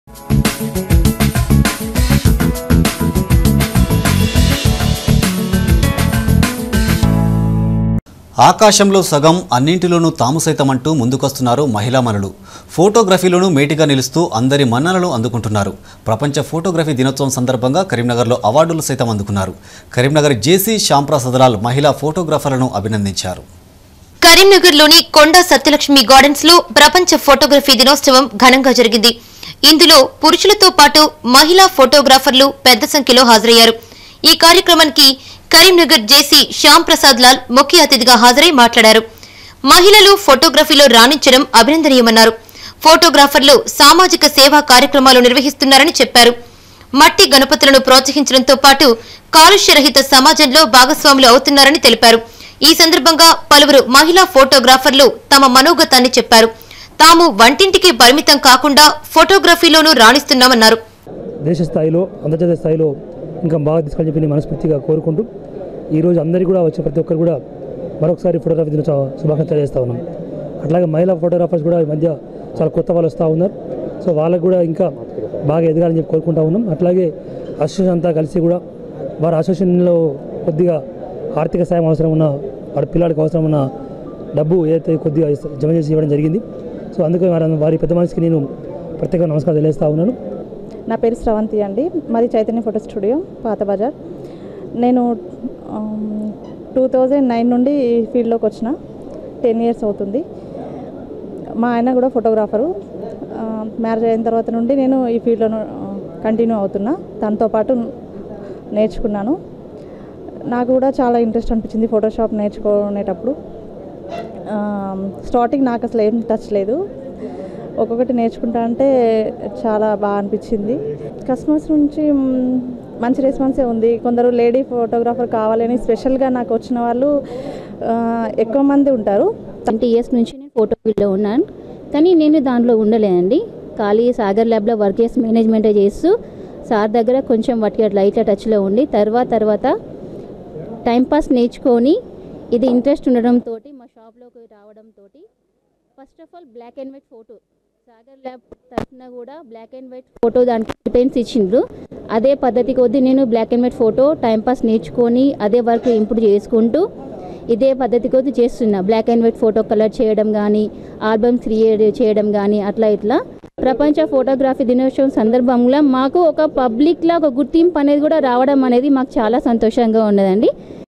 ఆకాశంలో సగం అన్నింటిలోనూ తాము సైతం అంటూ ముందుకొస్తున్నారు మహిళా మనులు ఫోటోగ్రఫీలోనూ మేటిగా నిలుస్తూ అందరి మన్ననలు అందుకుంటున్నారు ప్రపంచ ఫోటోగ్రఫీ దినోత్సవం సందర్భంగా కరీంనగర్లో అవార్డులు సైతం అందుకున్నారు కరీంనగర్ జేసీ శ్యాంప్రసాద్ లాల్ మహిళా ఫోటోగ్రాఫర్లను అభినందించారు కరీంనగర్లోని కొండ సత్యలక్ష్మి గార్డెన్స్ లో ప్రపంచ ఫోటోగ్రఫీ దినోత్సవం ఘనంగా జరిగింది ఇందులో పురుషులతో పాటు మహిళా ఫోటోగ్రాఫర్లు పెద్ద సంఖ్యలో హాజరయ్యారు ఈ కార్యక్రమానికి కరీంనగర్ జేసీ శ్యామ్ ప్రసాద్ లాల్ ముఖ్య అతిథిగా హాజరై మాట్లాడారు మహిళలు ఫోటోగ్రఫీలో రాణించడం అభినందనీయమన్నారు ఫోటోగ్రాఫర్లు సామాజిక సేవా కార్యక్రమాలు నిర్వహిస్తున్నారని చెప్పారు మట్టి గణపతులను ప్రోత్సహించడంతో పాటు కాలుష్యరహిత సమాజంలో భాగస్వాములు అవుతున్నారని తెలిపారు ఈ సందర్భంగా పలువురు మహిళా ఫోటోగ్రాఫర్లు తమ మనోగతాన్ని చెప్పారు తాము వంటింటికి పరిమితం కాకుండా ఫోటోగ్రఫీలోనూ రాణిస్తున్నామన్నారు దేశ స్థాయిలో అంతర్జాతీయ స్థాయిలో ఇంకా బాగా తీసుకొని చెప్పి నేను మనస్ఫూర్తిగా కోరుకుంటూ ఈరోజు అందరికీ కూడా వచ్చే ప్రతి ఒక్కరు కూడా మరొకసారి ఫోటోగ్రఫీ దినోత్సవ శుభాకాంక్షలు తెలియజేస్తా ఉన్నాం అట్లాగే మహిళా ఫోటోగ్రాఫర్స్ కూడా ఈ మధ్య చాలా కొత్త వాళ్ళు వస్తూ ఉన్నారు సో వాళ్ళకు కూడా ఇంకా బాగా ఎదగాలని చెప్పి కోరుకుంటా ఉన్నాం అట్లాగే అసోసియేషన్ అంతా కలిసి కూడా వారి అసోసియేషన్లో కొద్దిగా ఆర్థిక సాయం అవసరం ఉన్న వారి పిల్లడికి అవసరం ఉన్న డబ్బు ఏదైతే కొద్దిగా ఇస్త- జమ చేసి ఇవ్వడం జరిగింది సో అందుకే వారి వారి పెద్ద మనిషికి నేను ప్రత్యేక నమస్కారం తెలియజేస్తా ఉన్నాను నా పేరు స్రవంతి అండి మాది చైతన్య ఫోటో స్టూడియో పాత బజార్ నేను టూ థౌజండ్ నైన్ నుండి ఈ ఫీల్డ్లోకి వచ్చిన టెన్ ఇయర్స్ అవుతుంది మా ఆయన కూడా ఫోటోగ్రాఫరు మ్యారేజ్ అయిన తర్వాత నుండి నేను ఈ ఫీల్డ్లో కంటిన్యూ అవుతున్నా తనతో పాటు నేర్చుకున్నాను నాకు కూడా చాలా ఇంట్రెస్ట్ అనిపించింది ఫోటోషాప్ నేర్చుకునేటప్పుడు స్టార్టింగ్ నాకు అసలు ఏం టచ్ లేదు ఒక్కొక్కటి నేర్చుకుంటా అంటే చాలా బాగా అనిపించింది కస్టమర్స్ నుంచి మ్, మంచి రెస్పాన్సే ఉంది కొందరు లేడీ ఫోటోగ్రాఫర్ కావాలని స్పెషల్గా నాకు వచ్చిన వాళ్ళు ఆ, ఎక్కువ మంది ఉంటారు ట్వంటీ ఇయర్స్ నుంచి నేను ఫోటో ఫీల్డ్లో ఉన్నాను కానీ నేను దాంట్లో ఉండలేనండి ఖాళీ సాగర్ ల్యాబ్లో వర్క్ చేసి మేనేజ్మెంట్ చేస్తూ సార్ దగ్గర కొంచెం వాటికి అట్లా ఇట్లా టచ్లో ఉండి తర్వాత తర్వాత టైంపాస్ నేర్చుకొని ఇది ఇంట్రెస్ట్ ఉండడంతో మా షాప్లోకి రావడంతో first of all black and white photo Sagar lab తరఫున కూడా బ్లాక్ అండ్ వైట్ ఫోటో దానికి ప్రిఫరెన్స్ ఇచ్చిండ్రు అదే పద్ధతి కొద్దీ నేను black and white photo timepass నేర్చుకొని అదే వర్క్ ఇంప్రూవ్ చేసుకుంటూ ఇదే పద్ధతి కొద్ది చేస్తున్నా black and white photo colour చేయడం కానీ ఆల్బమ్స్ క్రియేట్ చేయడం కానీ అట్లా ఇట్లా ప్రపంచ ఫోటోగ్రఫీ దినోత్సవం సందర్భంలో మాకు ఒక పబ్లిక్లో ఒక గుర్తింపు అనేది కూడా రావడం అనేది మాకు చాలా సంతోషంగా ఉన్నదండి